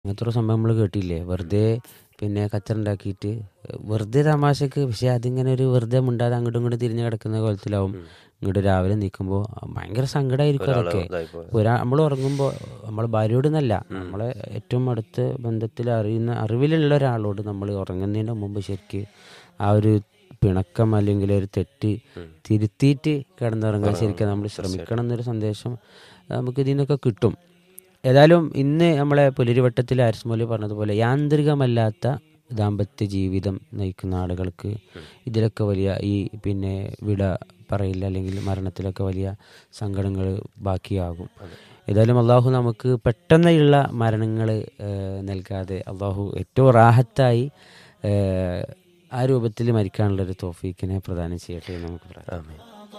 അങ്ങനത്തെ ഒരു സംഭവം നമ്മൾ കേട്ടില്ലേ വെറുതെ പിന്നെ കച്ചറുണ്ടാക്കിയിട്ട് വെറുതെ തമാശക്ക് പക്ഷെ അതിങ്ങനെ ഒരു വെറുതെ മുണ്ടാതെ അങ്ങോട്ടും ഇങ്ങോട്ടും തിരിഞ്ഞു കിടക്കുന്ന കോലത്തിലാവും ഇങ്ങോട്ട് രാവിലെ നിൽക്കുമ്പോൾ ഭയങ്കര സങ്കടമായിരിക്കും അതൊക്കെ ഒരാ നമ്മൾ ഉറങ്ങുമ്പോൾ നമ്മൾ ഭാര്യയോട് എന്നല്ല നമ്മളെ ഏറ്റവും അടുത്ത ബന്ധത്തിൽ അറിയുന്ന അറിവിലുള്ള ഒരാളോട് നമ്മൾ ഉറങ്ങുന്നതിന് മുമ്പ് ശരിക്ക് ആ ഒരു പിണക്കം അല്ലെങ്കിൽ ഒരു തെറ്റ് തിരുത്തിയിട്ട് കിടന്നുറങ്ങാൻ ശരിക്കും നമ്മൾ ശ്രമിക്കണം എന്നൊരു സന്ദേശം നമുക്ക് ഇതിൽ നിന്നൊക്കെ കിട്ടും ഏതായാലും ഇന്ന് നമ്മളെ പുലരിവട്ടത്തിൽ ആരിസ്മോലി പറഞ്ഞതുപോലെ യാന്ത്രികമല്ലാത്ത ദാമ്പത്യ ജീവിതം നയിക്കുന്ന ആളുകൾക്ക് ഇതിലൊക്കെ വലിയ ഈ പിന്നെ വിട പറയില്ല അല്ലെങ്കിൽ മരണത്തിലൊക്കെ വലിയ സങ്കടങ്ങൾ ബാക്കിയാകും ഏതായാലും അള്ളാഹു നമുക്ക് പെട്ടെന്നുള്ള മരണങ്ങൾ നൽകാതെ അള്ളാഹു ഏറ്റവും റാഹത്തായി ഏഹ്, ആ രൂപത്തിൽ മരിക്കാനുള്ളൊരു തോഫീക്കിനെ പ്രദാനം ചെയ്യട്ടെ എന്ന് നമുക്ക് പറയാം ആമീൻ